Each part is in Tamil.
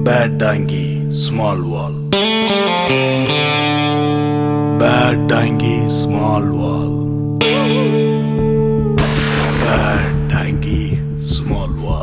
Bad Dangi, small wall. Bad Dangi, small wall. Bad Dangi, small wall.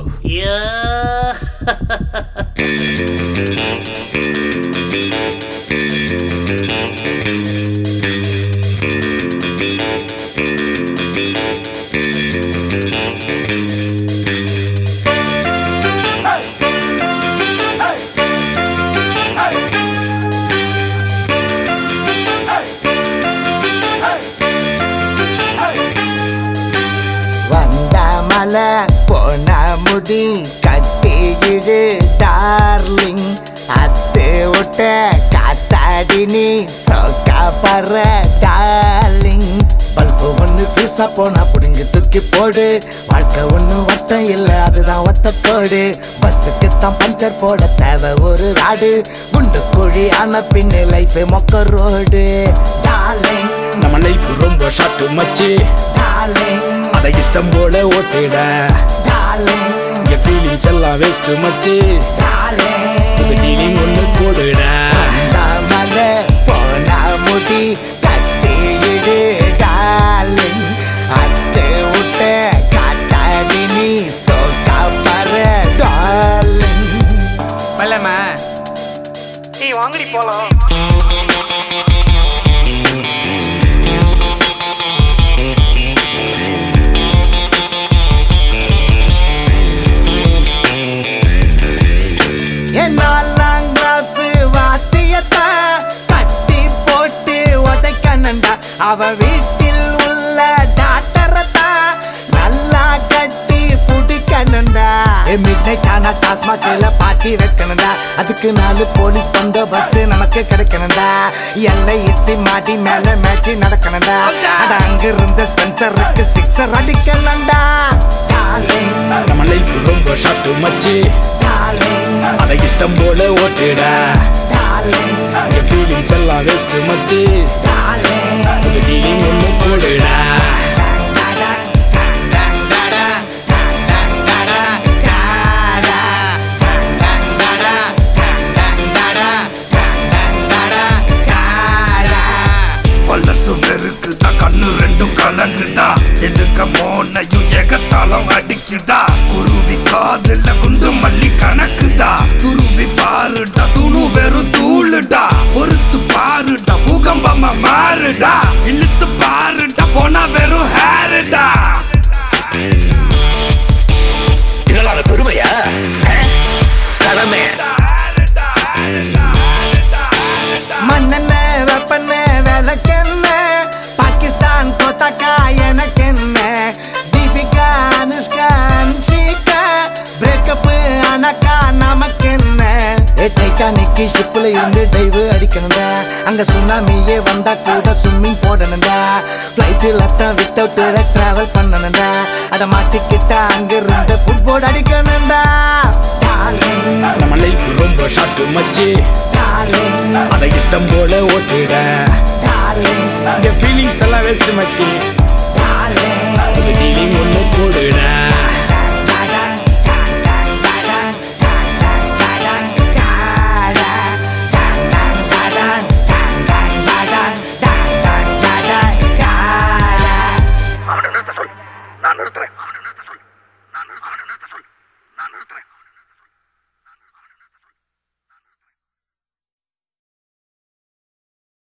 வந்த மலை போன முடி கட்டியிடு டார்லிங் அத்து விட்ட காத்தாடி நீ சொக்கா பற டார்லிங் பல்பு ஒண்ணு பீசா போனா புடுங்கி தூக்கி போடு வாழ்க்கை ஒண்ணு வட்டம் இல்ல அதுதான் ஒத்த கோடு பஸ்ஸுக்கு தான் பஞ்சர் போட தேவை ஒரு ராடு குண்டு குழி ஆன பின்னு லைஃப் மொக்க ரோடு டார்லிங் நம்ம லைஃப் ரொம்ப ஷார்ட் மச்சி டார்லிங் அதை இஷ்டம் போல ஓட்டிட டார்லிங் இங்க ஃபீலிங்ஸ் எல்லாம் வேஸ்ட் மச்சி இந்த ஃபீலிங் ஒண்ணு போடுட மலை போன முடி கட்டியிடு டார்லிங் அத்து விட்ட காட்டாடி நீ சோக்கா பர டார்லிங் மல்லம்மா ஏய் வாங்கடி போலாம் என்னாலாம் கிளாஸ் வாத்தியத்தை கட்டி போட்டு உதைக்கணுண்டா அவ வீட்டில் உள்ள டாக்டரத்தா நல்லா கட்டி புடிக்கணுண்டா மிட் நைட் ஆனா டாஸ்மாக்ல பாட்டி வைக்கணுண்டா அதுக்கு நாலு போலீஸ் பந்தோபஸ்து நமக்கு கிடைக்கணுண்டா எல்லை இசி மாடி மேல மேட்ச் நடக்கணுண்டா அட அங்க இருந்த ஸ்பென்சருக்கு சிக்ஸர் அடிக்கணுண்டா டார்லிங் நம்ம லைஃப் ரொம்ப ஷார்ட் மச்சி டார்லிங் அதை இஷ்டம் போல ஓட்டிட டார்லிங் இங்க ஃபீலிங்ஸ் எல்லாம் வேஸ்ட் மச்சி டார்லிங் இந்த ஃபீலிங் ஒண்ணு போடுட பல்லசு வெறுக்குதா கண்ணு ரெண்டும் கலங்குதா எதுக்க போனையும் ஏகத்தாளம் அடிக்குதா குருவி காதுல குண்டு மல்லி கணக்குதா துருவி பாருடா துணு வெறும் தூளுடா பொறுத்து பாருடா பூகம்பமா மாறுடா இழுத்து பாருடா போனா வெறும் ஹேருடா இதெல்லாம் பெருமையா கடமை மண்ணெண்ண வெப்பண்ண விளக்கெண்ண பாகிஸ்தான் கோத்தாக்கா எனக்கு என்ன தீபிகா அனுஷ்கா அன்ஷிகா பிரேக்கப் அனக்கா நமக்கு என்ன டைட்டானிக்கு ஷிப்ல இருந்து டைவ் அடிக்கணும்டா அங்க சுனாமியே வந்தா கூட ஸ்விம்மிங் போடணும்டா ஃப்ளைட்டில் தான் வித்தவுட் டிராவல் பண்ணணும்டா அத மாட்டிக்கிட்டா அங்க இருந்து ஃபுட்போர்ட் அடிக்கணும்டா டார்லிங் நம்ம லைஃப் ரொம்ப ஷார்ட் மச்சி டார்லிங் அதை இஷ்டம் போல ஓட்டிட டார்லிங் இங்க ஃபீலிங்ஸ் எல்லாம் வேஸ்ட் மச்சி டார்லிங் இந்த ஃபீலிங் ஒண்ணு